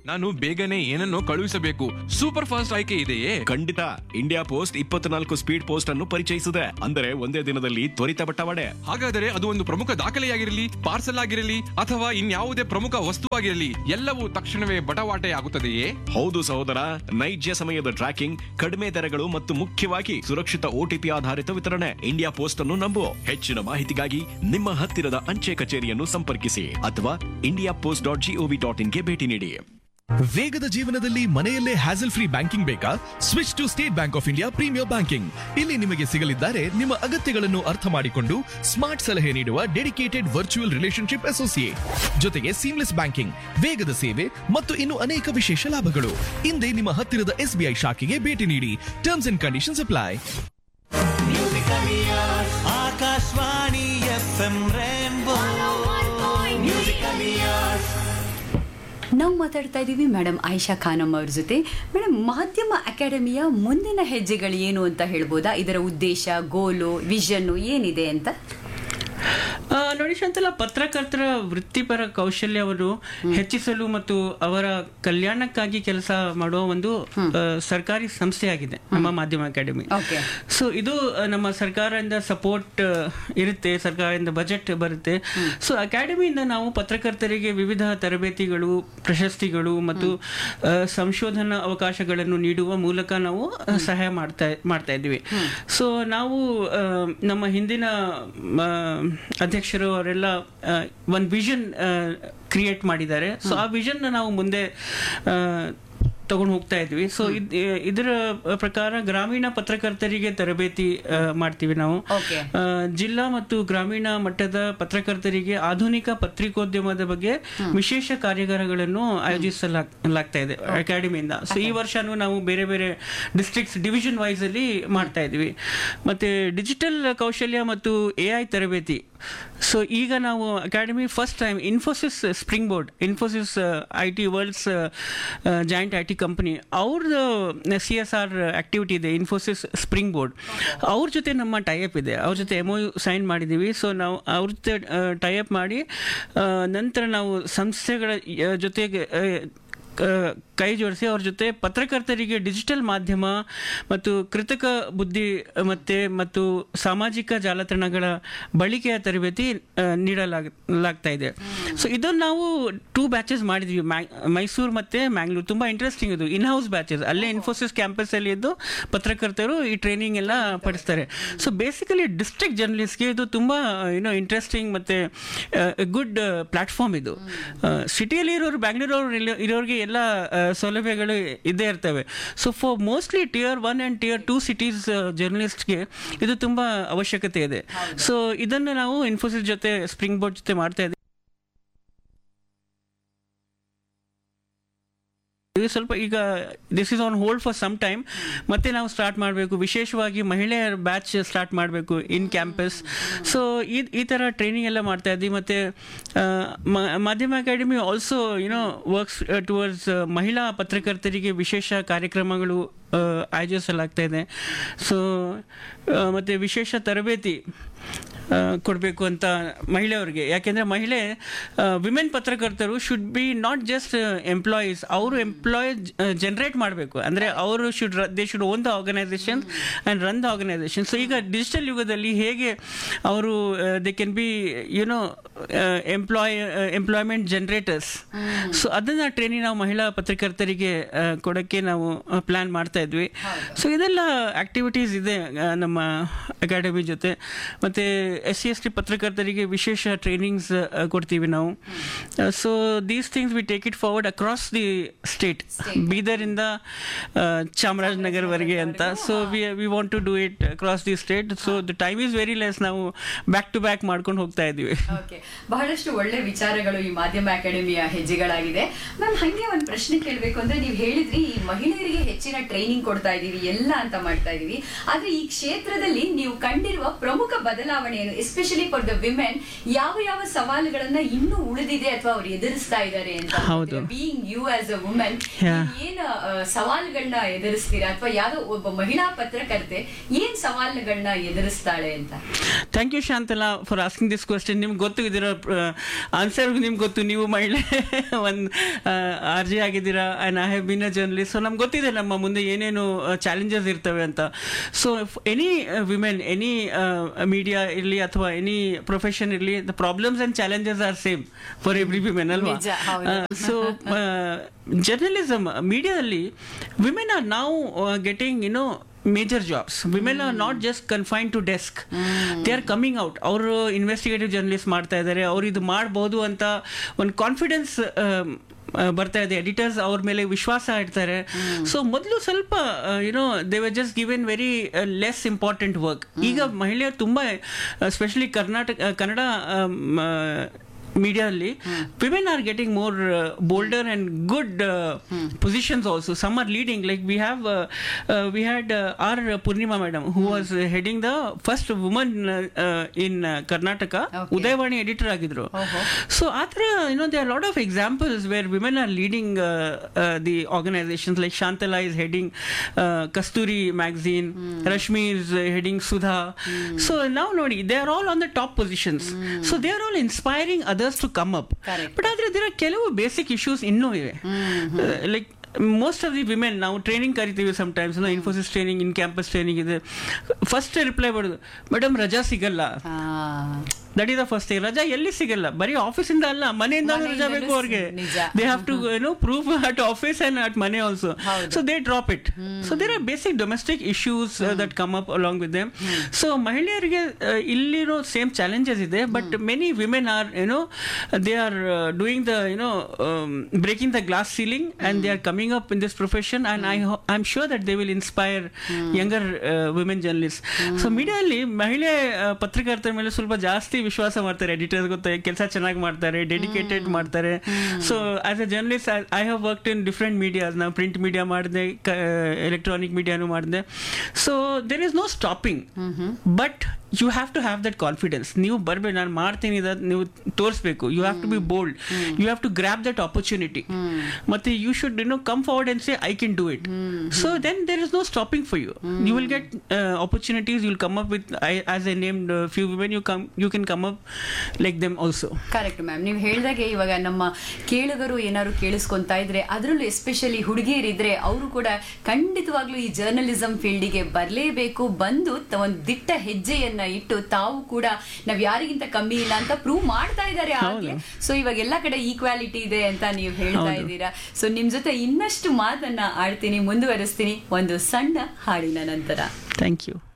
ನಾನು ಬೇಗನೆ ಏನನ್ನೋ ಕಳುಹಿಸಬೇಕು ಸೂಪರ್ ಫಾಸ್ಟ್ ಆಯ್ಕೆ ಇದೆಯೇ ಖಂಡಿತ ಇಂಡಿಯಾ ಪೋಸ್ಟ್ ಇಪ್ಪತ್ನಾಲ್ಕು ಸ್ಪೀಡ್ ಪೋಸ್ಟ್ ಅನ್ನು ಪರಿಚಯಿಸಿದೆ ಅಂದರೆ ಒಂದೇ ದಿನದಲ್ಲಿ ತ್ವರಿತ ಬಟ್ಟವಾಡೆ ಹಾಗಾದರೆ ಅದು ಒಂದು ಪ್ರಮುಖ ದಾಖಲೆಯಾಗಿರಲಿ ಪಾರ್ಸಲ್ ಆಗಿರಲಿ ಅಥವಾ ಇನ್ಯಾವುದೇ ಪ್ರಮುಖ ವಸ್ತುವಾಗಿರಲಿ ಎಲ್ಲವೂ ತಕ್ಷಣವೇ ಬಟವಾಟೆ ಆಗುತ್ತದೆಯೇ ಹೌದು ಸಹೋದರ ನೈಜ ಸಮಯದ ಟ್ರ್ಯಾಕಿಂಗ್ ಕಡಿಮೆ ದರಗಳು ಮತ್ತು ಮುಖ್ಯವಾಗಿ ಸುರಕ್ಷಿತ ಓಟಿಪಿ ಆಧಾರಿತ ವಿತರಣೆ ಇಂಡಿಯಾ ಪೋಸ್ಟ್ ಅನ್ನು ನಂಬು ಹೆಚ್ಚಿನ ಮಾಹಿತಿಗಾಗಿ ನಿಮ್ಮ ಹತ್ತಿರದ ಅಂಚೆ ಕಚೇರಿಯನ್ನು ಸಂಪರ್ಕಿಸಿ ಅಥವಾ India post dot G O V dot ಇನ್ಗೆ ಭೇಟಿ ನೀಡಿ ವೇಗದ ಜೀವನದಲ್ಲಿ ಮನೆಯಲ್ಲೇ ಹ್ಯಾಸಲ್ ಫ್ರೀ ಬ್ಯಾಂಕಿಂಗ್ ಬೇಕಾ switch to State Bank of India premier banking ಇಲ್ಲಿ ನಿಮಗೆ ಸಿಗಲಿದ್ದಾರೆ ನಿಮ್ಮ ಅಗತ್ಯಗಳನ್ನು ಅರ್ಥ ಮಾಡಿಕೊಂಡು ಸ್ಮಾರ್ಟ್ ಸಲಹೆ ನೀಡುವ ಡೆಡಿಕೇಟೆಡ್ ವರ್ಚುವಲ್ ರಿಲೇಶನ್ಶಿಪ್ ಅಸೋಸಿಯೇಟ್ ಜೊತೆಗೆ ಸೀಮ್ಲೆಸ್ ಬ್ಯಾಂಕಿಂಗ್ ವೇಗದ ಸೇವೆ ಮತ್ತು ಇನ್ನು ಅನೇಕ ವಿಶೇಷ ಲಾಭಗಳು ಹಿಂದೆ ನಿಮ್ಮ ಹತ್ತಿರದ ಎಸ್ಬಿಐ ಶಾಖೆಗೆ ಭೇಟಿ ನೀಡಿ terms and conditions apply Akashvani F M rainbow musical years ನಾವು ಮಾತಾಡ್ತಾ ಇದ್ದೀವಿ ಮೇಡಮ್ ಆಯಿಷಾ ಖಾನಮ್ ಅವ್ರ ಜೊತೆ ಮೇಡಮ್ ಮಾಧ್ಯಮ ಅಕಾಡೆಮಿಯ ಮುಂದಿನ ಹೆಜ್ಜೆಗಳು ಏನು ಅಂತ ಹೇಳ್ಬೋದಾ ಇದರ ಉದ್ದೇಶ ಗೋಲು ವಿಷನ್ನು ಏನಿದೆ ಅಂತ ಆ, ನೋಡಿ ಶಾಂತಲ ಪತ್ರಕರ್ತರ ವೃತ್ತಿಪರ ಕೌಶಲ್ಯವನ್ನು ಹೆಚ್ಚಿಸಲು ಮತ್ತು ಅವರ ಕಲ್ಯಾಣಕ್ಕಾಗಿ ಕೆಲಸ ಮಾಡುವ ಒಂದು ಆ, ಸರ್ಕಾರಿ ಸಂಸ್ಥೆಯಾಗಿದೆ ನಮ್ಮ ಮಾಧ್ಯಮ ಅಕಾಡೆಮಿ Okay. ಸೊ ಇದು ಆ, ನಮ್ಮ ಸರ್ಕಾರದಿಂದ ಸಪೋರ್ಟ್ ಇರುತ್ತೆ ಸರ್ಕಾರದಿಂದ ಬಜೆಟ್ ಬರುತ್ತೆ ಸೊ ಅಕಾಡೆಮಿಯಿಂದ ನಾವು ಪತ್ರಕರ್ತರಿಗೆ ವಿವಿಧ ತರಬೇತಿಗಳು ಪ್ರಶಸ್ತಿಗಳು ಮತ್ತು ಆ, ಸಂಶೋಧನಾ ಅವಕಾಶಗಳನ್ನು ನೀಡುವ ಮೂಲಕ ನಾವು ಆ, ಸಹಾಯ ಮಾಡ್ತಾ ಮಾಡ್ತಾ ಇದ್ವಿ ಸೊ ನಾವು ಆ, ನಮ್ಮ ಹಿಂದಿನ ಆ, ಅಧ್ಯಕ್ಷರು ಅವರೆಲ್ಲ ಒಂದು ವಿಷನ್ ಕ್ರಿಯೇಟ್ ಮಾಡಿದ್ದಾರೆ ಸೊ ಆ ವಿಷನ್ ನಾವು ಮುಂದೆ ಆ, ತಗೊಂಡು ಹೋಗ್ತಾ ಇದ್ವಿ ಸೊ ಇದರ ಪ್ರಕಾರ ಗ್ರಾಮೀಣ ಪತ್ರಕರ್ತರಿಗೆ ತರಬೇತಿ ಆ, ಮಾಡ್ತೀವಿ ನಾವು Okay. ಆ, ಜಿಲ್ಲಾ ಮತ್ತು ಗ್ರಾಮೀಣ ಮಟ್ಟದ ಪತ್ರಕರ್ತರಿಗೆ ಆಧುನಿಕ ಪತ್ರಿಕೋದ್ಯಮದ ಬಗ್ಗೆ ವಿಶೇಷ ಕಾರ್ಯಾಗಾರಗಳನ್ನು ಆಯೋಜಿಸಲಾಗ್ತಾ ಇದೆ ಅಕಾಡೆಮಿಯಿಂದ ಸೊ ಈ ವರ್ಷನೂ ನಾವು ಬೇರೆ ಬೇರೆ ಡಿಸ್ಟ್ರಿಕ್ಟ್ಸ್ ಡಿವಿಷನ್ ವೈಸ್ ಅಲ್ಲಿ ಮಾಡ್ತಾ ಇದ್ವಿ ಮತ್ತೆ ಡಿಜಿಟಲ್ ಕೌಶಲ್ಯ ಮತ್ತು ಎ ಐ ತರಬೇತಿ ಸೊ ಈಗ ನಾವು academy first time Infosys spring board Infosys I T world's joint I T company ಅವ್ರದ್ದು ಸಿ ಎಸ್ ಆರ್ ಆಕ್ಟಿವಿಟಿ ಇದೆ ಇನ್ಫೋಸಿಸ್ ಸ್ಪ್ರಿಂಗ್ ಬೋರ್ಡ್ ಅವ್ರ ಜೊತೆ ನಮ್ಮ ಟೈಅಪ್ ಇದೆ ಅವ್ರ ಜೊತೆ ಎಮ್ ಸೈನ್ ಮಾಡಿದ್ದೀವಿ ಸೊ ನಾವು ಅವ್ರ ಜೊತೆ ಟೈಅಪ್ ಮಾಡಿ ಆ, ನಂತರ ನಾವು ಸಂಸ್ಥೆಗಳ ಆ, ಜೊತೆಗೆ ಆ, ಕ- ಕೈ ಜೋಡಿಸಿ ಅವ್ರ ಜೊತೆ ಪತ್ರಕರ್ತರಿಗೆ ಡಿಜಿಟಲ್ ಮಾಧ್ಯಮ ಮತ್ತು ಕೃತಕ ಬುದ್ಧಿ ಮತ್ತೆ ಮತ್ತು ಸಾಮಾಜಿಕ ಜಾಲತಾಣಗಳ ಬಳಕೆಯ ತರಬೇತಿ ಆ, ನೀಡಲಾಗ ಲಾಗ್ತಾ ಇದೆ ಸೊ ಇದನ್ನು ನಾವು ಟೂ ಬ್ಯಾಚಸ್ ಮಾಡಿದ್ವಿ ಮೈಸೂರು ಮತ್ತೆ ಮ್ಯಾಂಗ್ಳೂರ್ ತುಂಬಾ ಇಂಟ್ರೆಸ್ಟಿಂಗ್ ಇದು ಇನ್ ಹೌಸ್ ಬ್ಯಾಚಸ್ ಅಲ್ಲೇ ಇನ್ಫೋಸಿಸ್ ಕ್ಯಾಂಪಸ್ ಅಲ್ಲಿ ಇದ್ದು ಪತ್ರಕರ್ತರು ಈ ಟ್ರೈನಿಂಗ್ ಎಲ್ಲ ಪಡಿಸ್ತಾರೆ ಸೊ ಬೇಸಿಕಲಿ ಡಿಸ್ಟ್ರಿಕ್ಟ್ ಜರ್ನಲಿಸ್ಟ್ಗೆ ಇದು ತುಂಬಾ ಏನೋ ಇಂಟ್ರೆಸ್ಟಿಂಗ್ ಮತ್ತೆ ಗುಡ್ ಪ್ಲಾಟ್ಫಾರ್ಮ್ ಇದು ಸಿಟಿಯಲ್ಲಿ ಇರೋರು ಬ್ಯಾಂಗ್ಳೂರ್ ಇರೋರಿಗೆ ಎಲ್ಲ ಆ, ಸೌಲಭ್ಯಗಳು ಇದ್ದೇ ಇರ್ತವೆ so for mostly tier one and tier two cities ಜರ್ನಲಿಸ್ಟ್ಗೆ ಇದು ತುಂಬ ಅವಶ್ಯಕತೆ ಇದೆ ಸೊ ಇದನ್ನು ನಾವು ಇನ್ಫೋಸಿಸ್ ಜೊತೆ ಸ್ಪ್ರಿಂಗ್ ಬೋರ್ಡ್ ಜೊತೆ ಮಾಡ್ತಾ ಇದ್ದೀವಿ ಇದು ಸ್ವಲ್ಪ ಈಗ this is on hold for some time ಮತ್ತೆ ನಾವು ಸ್ಟಾರ್ಟ್ ಮಾಡಬೇಕು ವಿಶೇಷವಾಗಿ ಮಹಿಳೆಯರ ಬ್ಯಾಚ್ ಸ್ಟಾರ್ಟ್ ಮಾಡಬೇಕು ಇನ್ ಕ್ಯಾಂಪಸ್ ಸೊ ಈ ಈ ಥರ ಟ್ರೈನಿಂಗ್ ಎಲ್ಲ ಮಾಡ್ತಾ ಇದ್ವಿ ಮತ್ತೆ ಆ, ಮ- ಮಾಧ್ಯಮ academy also you know works towards ಮಹಿಳಾ ಪತ್ರಕರ್ತರಿಗೆ ವಿಶೇಷ ಕಾರ್ಯಕ್ರಮಗಳು ಆ, ಆಯೋಜಿಸಲಾಗ್ತಾ ಇದೆ ಸೊ ಮತ್ತೆ ವಿಶೇಷ ತರಬೇತಿ ಕೊಡಬೇಕು ಅಂತ ಮಹಿಳೆಯರಿಗೆ ಯಾಕೆಂದ್ರೆ ಮಹಿಳೆ ವಿಮೆನ್ ಪತ್ರಕರ್ತರು should be not just employees ಅವರು ಎಂಪ್ಲಾಯ್ ಜನರೇಟ್ ಮಾಡಬೇಕು ಅಂದರೆ ಅವರು should they should own the organisation and run the organisation so ಈಗ ಡಿಜಿಟಲ್ ಯುಗದಲ್ಲಿ ಹೇಗೆ ಅವರು they can be you know employ employment generators so ಅದನ್ನ ಟ್ರೈನಿಂಗ್ ನಾವು ಮಹಿಳಾ ಪತ್ರಕರ್ತರಿಗೆ ಆ, ಕೊಡಕ್ಕೆ ನಾವು ಪ್ಲಾನ್ ಮಾಡ್ತಾ ಇದ್ವಿ ಸೊ ಇದೆಲ್ಲ ಆಕ್ಟಿವಿಟೀಸ್ ಇದೆ ಆ, ನಮ್ಮ ಅಕಾಡೆಮಿ ಜೊತೆ ಮತ್ತೆ ಎಸ್ ಸಿ ಎಸ್ ಟಿ ಪತ್ರಕರ್ತರಿಗೆ ವಿಶೇಷ ಟ್ರೈನಿಂಗ್ಸ್ ಕೊಡ್ತೀವಿ ನಾವು so these things we take it forward across the state ಬೀದರಿಂದ ಆ, ಚಾಮರಾಜನಗರವರೆಗೆ ಅಂತ so we we want to do it across the state so the time is very less ನಾವು back to back ಮಾಡ್ಕೊಂಡು ಹೋಗ್ತಾ ಇದ್ದೀವಿ ಓಕೆ ಬಹಳಷ್ಟು ಒಳ್ಳೆ ವಿಚಾರಗಳು ಈ ಮಾಧ್ಯಮ ಅಕಾಡೆಮಿಯ ಹೆಜ್ಜೆಗಳಾಗಿದೆ ಮ್ಯಾಮ್ ಹಂಗೆ ಒಂದು ಪ್ರಶ್ನೆ ಕೇಳಬೇಕು ಅಂದ್ರೆ ನೀವು ಹೇಳಿದ್ರಿ ಈ ಮಹಿಳೆಯರಿಗೆ ಹೆಚ್ಚಿನ ಟ್ರೈನಿಂಗ್ ಕೊಡ್ತಾ ಇದೀವಿ ಎಲ್ಲ ಅಂತ ಮಾಡ್ತಾ ಇದೀವಿ ಆದ್ರೆ ಈ ಕ್ಷೇತ್ರದಲ್ಲಿ ನೀವು ಕಂಡಿರುವ ಪ್ರಮುಖ ಬದಲಾವಣೆ ಏನು ಎಸ್ಪೆಷಲಿ ಫಾರ್ ದ ವಿಮೆನ್ ಯಾವ ಯಾವ ಸವಾಲುಗಳನ್ನ ಇನ್ನೂ ಉಳಿದಿದೆ ಅಥವಾ ಅವ್ರು ಎದುರಿಸ್ತಾ ಇದ್ದಾರೆ ಅಂತ ಹೌದು. Being you as a women Yeah. ಏನ್ ಆ, ಸವಾಲುಗಳನ್ನ ಎದುರಿಸ್ತೀರಾ ಅಥವಾ ಯಾವ್ದೋ ಒಬ್ಬ ಮಹಿಳಾ ಪತ್ರಕರ್ತೆ ಏನ್ ಸವಾಲುಗಳನ್ನ ಎದುರಿಸ್ತಾಳೆ ಅಂತ thank you Shantala for asking this question ನಿಮ್ಗೆ ಗೊತ್ತು ಇದರ ಆನ್ಸರ್ ನಿಮ್ಗೆ ಗೊತ್ತು ನೀವು ಮಹಿಳೆ ಒಂದು ಆರ್ ಜಿ ಆಗಿದ್ದೀರಾ and I have been a journalist so ನಮ್ಗೆ ಗೊತ್ತಿದೆ ನಮ್ಮ ಮುಂದೆ ಏನೇನು ಚಾಲೆಂಜಸ್ ಇರ್ತವೆ ಅಂತ so any women any media ಇರಲಿ ಅಥವಾ ಎನಿ ಪ್ರೊಫೆಷನ್ ಇರಲಿ the problems and challenges are same for every women ಅಲ್ವಾ ನಿಜ, ಹೌದು. ಸೊ ಜರ್ನಲಿಸಮ್ ಮೀಡಿಯಾದಲ್ಲಿ ವಿಮೆನ್ ಆರ್ ನಾವು getting you know major jobs women are not just confine to desk they are coming out ಅವರು investigative journalist ಮಾಡ್ತಾ ಇದ್ದಾರೆ ಅವ್ರು ಇದು ಮಾಡ್ಬೋದು ಅಂತ ಒಂದು ಕಾನ್ಫಿಡೆನ್ಸ್ ಬರ್ತಾ ಇದೆ ಎಡಿಟರ್ಸ್ ಅವ್ರ ಮೇಲೆ ವಿಶ್ವಾಸ ಇಡ್ತಾರೆ ಸೊ ಮೊದಲು ಸ್ವಲ್ಪ you know they were just given very less important work ಈಗ ಮಹಿಳೆಯರು ತುಂಬ ಸ್ಪೆಷಲಿ ಕರ್ನಾಟಕ ಕನ್ನಡ ಮೀಡಿಯಾದಲ್ಲಿ women are getting more bolder and good positions also some are leading like we have we had R Poornima madam who was heading the first woman in Karnataka Okay. Udayavani editor ಆಗಿದ್ರು so ಆ ಥರ you know they are lot of examples where women are leading the organisations like Shantala is heading Kasturi magazine Rashmi is heading Sudha so ನಾವು ನೋಡಿ they are all on the top positions so they are all inspiring others to come up Correct. But ಆದ್ರೆ ಇದರ ಕೆಲವು basic issues ಇನ್ನೂ ಇವೆ like most of the women ನಾವು training ಕರಿತೀವಿ sometimes Infosys training in campus training ಇದೆ first reply ಮಾಡೋದು madam ರಜಾ ಸಿಗಲ್ಲ that is the first thing ರಜಾ ಎಲ್ಲಿ ಸಿಗಲ್ಲ ಬರೀ ಆಫೀಸಿಂದ ಅಲ್ಲ ಮನೆಯಿಂದ ರಜಾ ಮನೆಯಿಂದಲೂ ಬೇಕು ಅವ್ರಿಗೆ ನಿಜ. They have to no prove at office and at ಮನೆ ಆಲ್ಸೋ ಹೌದು. So they drop it so there are basic domestic issues that come up along with them so ಮಹಿಳೆಯರಿಗೆ ಆ, ಇಲ್ಲಿರೋ ಸೇಮ್ ಚಾಲೆಂಜಸ್ ಇದೆ but many women are you know they are doing the you know breaking the glass ceiling and they are coming up in this profession and I I am sure that they will inspire younger women journalist so ಮೀಡಿಯಾದಲ್ಲಿ ಮಹಿಳೆ ಆ, ಪತ್ರಕರ್ತರ ಮೇಲೆ ಸ್ವಲ್ಪ ಜಾಸ್ತಿ ವಿಶ್ವಾಸ ಮಾಡ್ತಾರೆ editors ಗೊತ್ತ ಕೆಲಸ ಚೆನ್ನಾಗಿ ಮಾಡ್ತಾರೆ ಡೆಡಿಕೇಟೆಡ್ ಮಾಡ್ತಾರೆ so as a journalist I have work in different medias ನಾವು ಪ್ರಿಂಟ್ ಮೀಡಿಯಾ ಮಾಡಿದೆ ಎಲೆಕ್ಟ್ರಾನಿಕ್ ಮೀಡಿಯಾನು ಮಾಡಿದೆ so there is no stopping but you have to have that confidence ನೀವು ಬರ್ಬೇಕು ನಾನು ಮಾಡ್ತೀನಿ ಇದನ್ನ ನೀವು ತೋರಿಸ್ಬೇಕು you have to be bold you have to grab that opportunity ಮತ್ತೆ you should you know come forward and say I can do it so then there is no stopping for you you will get opportunities you will come up with as a named few women you come you can come up like them also correct ma'am ನೀವು ಹೇಳಿದಾಗೆ ಇವಾಗ ನಮ್ಮ ಕೇಳುಗರು ಏನಾದ್ರು ಕೇಳಿಸ್ಕೊಂತಾ ಇದ್ರೆ ಅದರಲ್ಲೂ especially ಹುಡುಗಿಯರಿದ್ರೆ ಅವರು ಕೂಡ ಖಂಡಿತವಾಗ್ಲೂ ಈ ಜರ್ನಲಿಸಂ ಫೀಲ್ಡಿಗೆ ಬರಲೇಬೇಕು ಬಂದು ತ- ಒಂದು ದಿಟ್ಟ ಹೆಜ್ಜೆಯನ್ನ ಇಟ್ಟು ತಾವು ಕೂಡ ನಾವ್ ಯಾರಿಗಿಂತ ಕಮ್ಮಿ ಇಲ್ಲ ಅಂತ ಪ್ರೂವ್ ಮಾಡ್ತಾ ಇದ್ದಾರೆ ಆಗ್ಲೇ ಸೊ ಇವಾಗ ಎಲ್ಲ ಕಡೆ ಈಕ್ವಾಲಿಟಿ ಇದೆ ಅಂತ ನೀವು ಹೇಳ್ತಾ ಹೌದು. ಇದ್ದೀರಾ ಸೊ ನಿಮ್ ಜೊತೆ ಇನ್ನಷ್ಟು ಮಾತನ್ನ ಆಡ್ತೀನಿ ಮುಂದುವರಿಸ್ತೀನಿ ಒಂದು ಸಣ್ಣ ಹಾಡಿನ ನಂತರ ಥ್ಯಾಂಕ್ ಯು